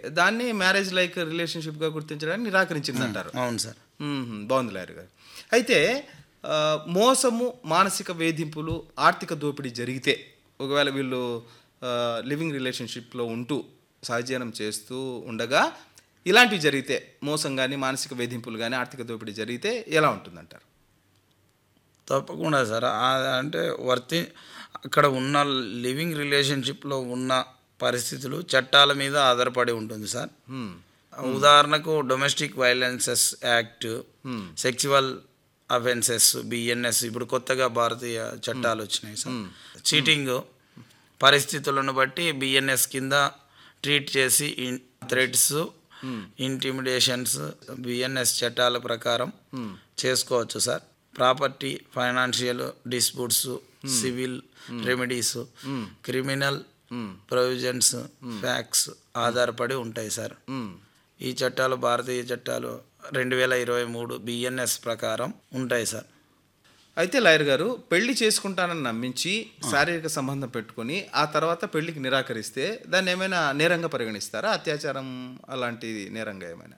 దాన్ని marriage like రిలేషన్షిప్గా గుర్తించడానికి నిరాకరించింది అంటారు అవును సార్ మ్మ్. బాగుంది లాయర్ గారు అయితే ఆ, మోసము మానసిక వేధింపులు ఆర్థిక దోపిడీ జరిగితే ఒకవేళ వీళ్ళు ఆ, లివింగ్ రిలేషన్షిప్లో ఉంటూ సహజీవనం చేస్తూ ఉండగా ఇలాంటివి జరిగితే మోసం కానీ మానసిక వేధింపులు కానీ ఆర్థిక దోపిడీ జరిగితే ఎలా ఉంటుందంటారు తప్పకుండా సార్ ఆ- అంటే వర్తి అక్కడ ఉన్న లివింగ్ రిలేషన్షిప్లో ఉన్న పరిస్థితులు చట్టాల మీద ఆధారపడి ఉంటుంది సార్ మ్మ్. ఉదాహరణకు domestic violences act sexual offences BNS ఇప్పుడు కొత్తగా భారతీయ చట్టాలు వచ్చినాయి సార్ చీటింగ్ పరిస్థితులను బట్టి బిఎన్ఎస్ కింద ట్రీట్ చేసి థ్రెడ్స్ ఇంటిమిడేషన్స్ బిఎన్ఎస్ చట్టాల ప్రకారం చేసుకోవచ్చు sir property financial disputes civil remedies criminal provisions facts ఆధారపడి ఉంటాయి సార్ మ్మ్. ఈ చట్టాలు భారతీయ చట్టాలు రెండు వేల ఇరవై మూడు బిఎన్ఎస్ ప్రకారం ఉంటాయి సార్ అయితే లాయర్ గారు పెళ్లి చేసుకుంటానని నమ్మించి శారీరక సంబంధం పెట్టుకొని ఆ తర్వాత పెళ్లికి నిరాకరిస్తే దాన్ని ఏమైనా నేరంగా పరిగణిస్తారా అత్యాచారం అలాంటి నేరంగా ఏమైనా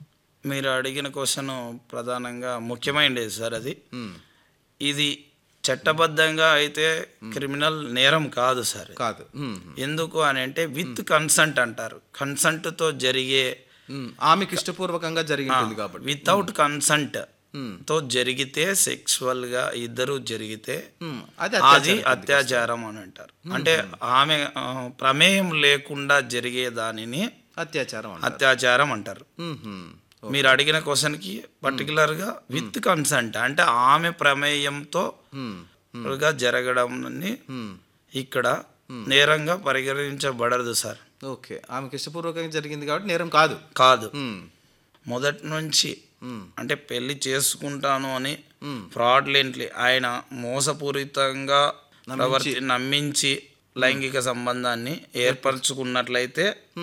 మీరు అడిగిన క్వశ్చన్ ప్రధానంగా ముఖ్యమైనది సార్ అది మ్మ్. ఇది చట్టబద్ధంగా అయితే క్రిమినల్ నేరం కాదు సార్ కాదు మ్మ్. ఎందుకు అని అంటే విత్ కన్సంట్ అంటారు కన్సంట్తో జరిగే మ్మ్. ఆమెకి ఇష్టపూర్వకంగా జరిగి ఉంటుంది కాబట్టి వితౌట్ కన్సంట్ మ్మ్. తో జరిగితే సెక్సువల్గా ఇద్దరు జరిగితే మ్మ్. అది అది అత్యాచారం. అత్యాచారం అని అంటారు అంటే ఆమె ఆ, ప్రమేయం లేకుండా జరిగే దానిని అత్యాచారం అంటారు అత్యాచారం అంటారు మ్మ్. మీరు అడిగిన క్వశ్చన్కి పర్టికులర్గా విత్ కన్సెంట్ అంటే ఆమె ప్రమేయంతో మ్మ్. గా జరగడం మ్మ్. ఇక్కడ నేరంగా పరిగణించబడదు సార్ ఓకే ఆమెకి ఇష్టపూర్వకంగా జరిగింది కాబట్టి నేరం కాదు కాదు మ్మ్. మొదటి నుంచి మ్మ్. అంటే పెళ్లి చేసుకుంటాను అని ఫ్రాడ్లెంట్లీ ఆయన మోసపూరితంగా ప్రవర్తి నమ్మించి లైంగిక సంబంధాన్ని ఏర్పరచుకున్నట్లయితే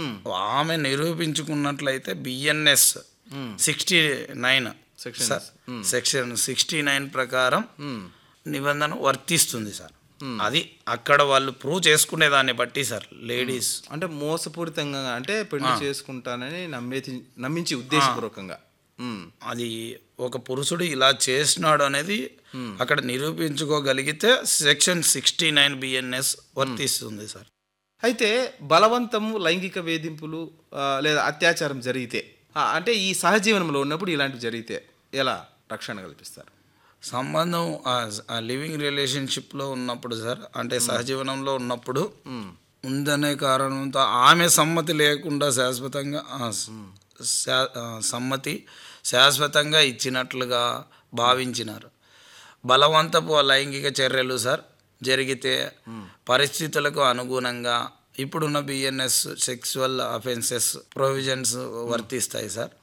ఆమె నిరూపించుకున్నట్లయితే BNS sixty nine Sections. Section sixty nine ప్రకారం మ్మ్. నిబంధన వర్తిస్తుంది సార్ అది అక్కడ వాళ్ళు ప్రూవ్ చేసుకునే దాన్ని బట్టి సార్ లేడీస్ అంటే మోసపూరితంగా అంటే పెళ్లి చేసుకుంటానని నమ్మేసి నమ్మించి ఉద్దేశపూర్వకంగా మ్మ్. అది ఒక పురుషుడు ఇలా చేసినాడు అనేది అక్కడ నిరూపించుకోగలిగితే సెక్షన్ సిక్స్టీ నైన్ బిఎన్ఎస్ వర్తిస్తుంది సార్ అయితే బలవంతము లైంగిక వేధింపులు ఆ, లేదా అత్యాచారం జరిగితే ఆ, అంటే ఈ సహజీవనంలో ఉన్నప్పుడు ఇలాంటివి జరిగితే ఎలా రక్షణ కల్పిస్తారు సంబంధం ఆ లివింగ్ రిలేషన్షిప్లో ఉన్నప్పుడు సార్ అంటే సహజీవనంలో ఉన్నప్పుడు ఉందనే కారణంతో ఆమె సమ్మతి లేకుండా శాశ్వతంగా ఆ, శా- ఆ, సమ్మతి శాశ్వతంగా ఇచ్చినట్లుగా భావించినారు బలవంతపు లైంగిక చర్యలు సార్ జరిగితే పరిస్థితులకు అనుగుణంగా ఇప్పుడున్న బిఎన్ఎస్ సెక్సువల్ అఫెన్సెస్ ప్రొవిజన్స్ వర్తిస్తాయి సార్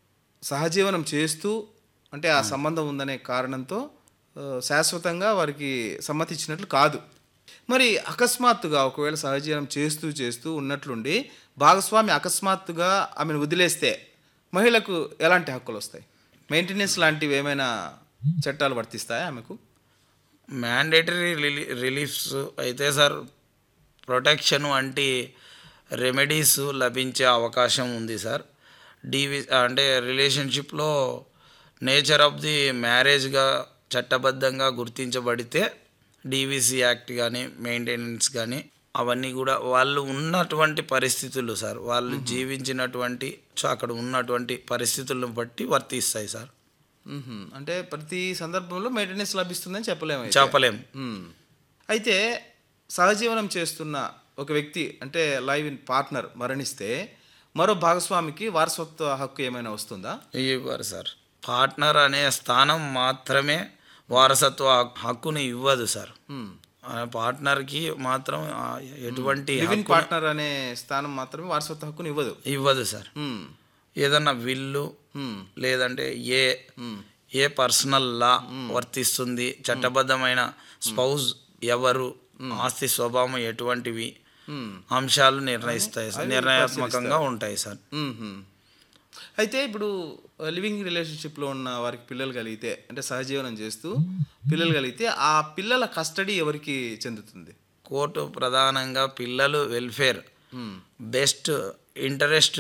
సహజీవనం చేస్తూ అంటే ఆ సంబంధం ఉందనే కారణంతో ఆ, శాశ్వతంగా వారికి సమ్మతి ఇచ్చినట్లు కాదు మరి అకస్మాత్తుగా ఒకవేళ సహజీవనం చేస్తూ చేస్తూ ఉన్నట్లుండి భాగస్వామి అకస్మాత్తుగా ఆమెను వదిలేస్తే మహిళకు ఎలాంటి హక్కులు వస్తాయి మెయింటెనెన్స్ లాంటివి ఏమైనా చట్టాలు వర్తిస్తాయా ఆమెకు మ్యాండేటరీ రిలీ రిలీఫ్స్ అయితే సార్ ప్రొటెక్షన్ వంటి రెమెడీస్ లభించే అవకాశం ఉంది సార్ డివి అంటే రిలేషన్షిప్లో నేచర్ ఆఫ్ ది మ్యారేజ్గా చట్టబద్ధంగా గుర్తించబడితే డివిసి యాక్ట్ కానీ మెయింటెనెన్స్ కానీ అవన్నీ కూడా వాళ్ళు ఉన్నటువంటి పరిస్థితులు సార్ వాళ్ళు జీవించినటువంటి సో అక్కడ ఉన్నటువంటి పరిస్థితులను బట్టి వర్తిస్తాయి సార్ మ్మ్హ్మ్. అంటే ప్రతి సందర్భంలో మెయింటెనెన్స్ లభిస్తుందని చెప్పలేము అయితే. చెప్పలేం మ్మ్. అయితే సహజీవనం చేస్తున్న ఒక వ్యక్తి అంటే లైవ్ ఇన్ పార్ట్నర్ మరణిస్తే మరో భాగస్వామికి వారసత్వ హక్కు ఏమైనా వస్తుందా ఇవ్వరు సార్ పార్ట్నర్ అనే స్థానం మాత్రమే వారసత్వ హక్- హక్కుని ఇవ్వదు సార్ ఆ పార్ట్నర్కి మాత్రం ఆ ఎటువంటి లివ్ ఇన్ హక్కు పార్ట్నర్ అనే స్థానం మాత్రమే వారసత్వ హక్కుని ఇవ్వదు ఇవ్వదు సార్ మ్మ్. ఏదన్నా విల్లు మ్మ్. లేదంటే ఏ ఏ పర్సనల్ లా వర్తిస్తుంది చట్టబద్ధమైన స్పౌజ్ ఎవరు ఆస్తి స్వభావం ఎటువంటివి అంశాలు నిర్ణయిస్తాయి సార్ నిర్ణయాత్మకంగా ఉంటాయి సార్ మ్మ్హ్మ్. అయితే ఇప్పుడు లివింగ్ రిలేషన్షిప్లో ఉన్న వారికి పిల్లలు కలిగితే అంటే సహజీవనం చేస్తూ పిల్లలు కలిగితే ఆ పిల్లల కస్టడీ ఎవరికి చెందుతుంది కోర్టు ప్రధానంగా పిల్లలు వెల్ఫేర్ బెస్ట్ ఇంటరెస్ట్